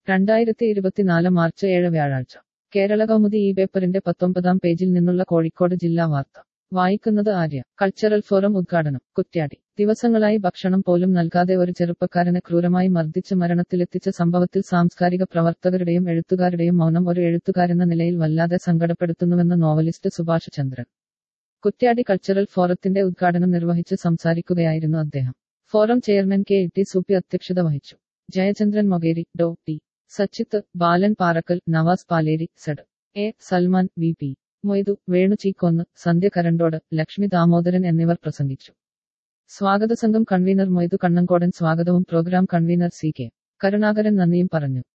രണ്ടായിരത്തി ഇരുപത്തിനാല് മാർച്ച് ഏഴ് വ്യാഴാഴ്ച കേരള കൗമുദി ഈ പേപ്പറിന്റെ പത്തൊമ്പതാം പേജിൽ നിന്നുള്ള കോഴിക്കോട് ജില്ലാ വാർത്ത വായിക്കുന്നത് ആര്യ കൾച്ചറൽ ഫോറം ഉദ്ഘാടനം കുറ്റ്യാടി ദിവസങ്ങളായി ഭക്ഷണം പോലും നൽകാതെ ഒരു ചെറുപ്പക്കാരനെ ക്രൂരമായി മർദ്ദിച്ച് മരണത്തിലെത്തിച്ച സംഭവത്തിൽ സാംസ്കാരിക പ്രവർത്തകരുടെയും എഴുത്തുകാരുടെയും മൗനം ഒരു എഴുത്തുകാരെന്ന നിലയിൽ വല്ലാതെ സങ്കടപ്പെടുത്തുന്നുവെന്ന് നോവലിസ്റ്റ് സുഭാഷ് ചന്ദ്രൻ കുറ്റ്യാടി കൾച്ചറൽ ഫോറത്തിന്റെ ഉദ്ഘാടനം നിർവഹിച്ച് സംസാരിക്കുകയായിരുന്നു അദ്ദേഹം forum chairman K T Soopy അധ്യക്ഷത വഹിച്ചു Jayachandran Mokeri Dr T Sachith Balan Parakkal Navas Paleri Z A Salman V P Moidu Venu Cheekkonnu Sandhya Karandode Lakshmi Damodaran എന്നിവർ പ്രസംഗിച്ചു സ്വാഗത സംഘം കൺവീനർ മൊയ്തു കണ്ണങ്കോടൻ സ്വാഗതവും programme convener C K Karunakaran നന്ദിയും പറഞ്ഞു